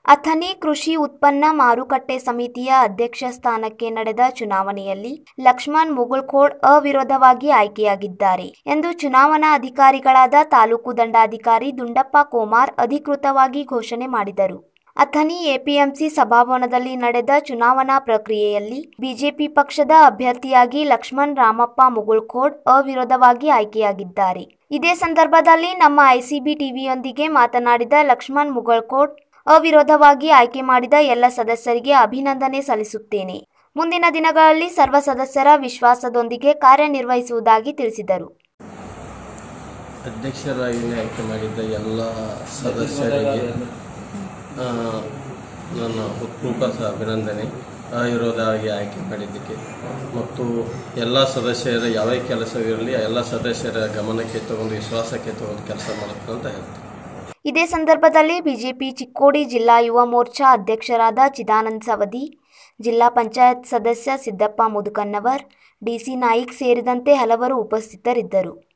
ಅಥಣಿ ಕೃಷಿ ಉತ್ಪನ್ನ ಮಾರುಕಟ್ಟೆ ಸಮಿತಿಯ ಅಧ್ಯಕ್ಷ ಸ್ಥಾನಕ್ಕೆ ನಡೆದ ಚುನಾವಣೆಯಲ್ಲಿ ಲಕ್ಷ್ಮಣ್ ಮುಗುಳ್ಖೋಡ್ ಅವಿರೋಧವಾಗಿ ಆಯ್ಕೆಯಾಗಿದ್ದಾರೆ ಎಂದು ಚುನಾವಣಾ ಅಧಿಕಾರಿಗಳಾದ ತಾಲೂಕು ದಂಡಾಧಿಕಾರಿ ದುಂಡಪ್ಪ ಕೋಮಾರ್ ಅಧಿಕೃತವಾಗಿ ಘೋಷಣೆ ಮಾಡಿದರು ಅಥಣಿ ಎಪಿಎಂಸಿ ಸಭಾಭವನದಲ್ಲಿ ನಡೆದ ಚುನಾವಣಾ ಪ್ರಕ್ರಿಯೆಯಲ್ಲಿ ಬಿಜೆಪಿ ಪಕ್ಷದ ಅಭ್ಯರ್ಥಿಯಾಗಿ ಲಕ್ಷ್ಮಣ್ ರಾಮಪ್ಪ ಮುಗುಳ್ಖೋಡ್ ಅವಿರೋಧವಾಗಿ ಆಯ್ಕೆಯಾಗಿದ್ದಾರೆ ಇದೇ ಸಂದರ್ಭದಲ್ಲಿ ನಮ್ಮ ಐಸಿಬಿ ಟಿವಿಯೊಂದಿಗೆ ಮಾತನಾಡಿದ ಲಕ್ಷ್ಮಣ್ ಮುಗಳ್ಕೋಡ್ ಅವಿರೋಧವಾಗಿ ಆಯ್ಕೆ ಮಾಡಿದ ಎಲ್ಲ ಸದಸ್ಯರಿಗೆ ಅಭಿನಂದನೆ ಸಲ್ಲಿಸುತ್ತೇನೆ ಮುಂದಿನ ದಿನಗಳಲ್ಲಿ ಸರ್ವ ಸದಸ್ಯರ ವಿಶ್ವಾಸದೊಂದಿಗೆ ಕಾರ್ಯನಿರ್ವಹಿಸುವುದಾಗಿ ತಿಳಿಸಿದರು ಅಧ್ಯಕ್ಷರಾಗಿ ಆಯ್ಕೆ ಮಾಡಿದ್ದ ಎಲ್ಲ ಸದಸ್ಯರಿಗೆ ಆ, ನನ್ನ ಹೃತ್ಪೂರ್ವಕ ಅಭಿನಂದನೆ ಅವಿರೋಧವಾಗಿ ಆಯ್ಕೆ ಮಾಡಿದ್ದಕ್ಕೆ ಮತ್ತು ಎಲ್ಲ ಸದಸ್ಯರ ಯಾವೇ ಕೆಲಸವಿರಲಿ ಎಲ್ಲ ಸದಸ್ಯರ ಗಮನಕ್ಕೆ ತಗೊಂಡು ವಿಶ್ವಾಸಕ್ಕೆ ತಗೊಂಡು ಕೆಲಸ ಮಾಡುತ್ತೆ ಅಂತ ಹೇಳ್ತೀನಿ ಇದೇ ಸಂದರ್ಭದಲ್ಲಿ ಬಿಜೆಪಿ ಚಿಕ್ಕೋಡಿ ಜಿಲ್ಲಾ ಯುವ ಮೋರ್ಚಾ ಅಧ್ಯಕ್ಷರಾದ ಚಿದಾನಂದ್ ಸವದಿ ಜಿಲ್ಲಾ ಪಂಚಾಯತ್ ಸದಸ್ಯ ಸಿದ್ದಪ್ಪ ಮುದುಕನ್ನವರ್ ಡಿಸಿ ನಾಯಿಕ್ ಸೇರಿದಂತೆ ಹಲವರು ಉಪಸ್ಥಿತರಿದ್ದರು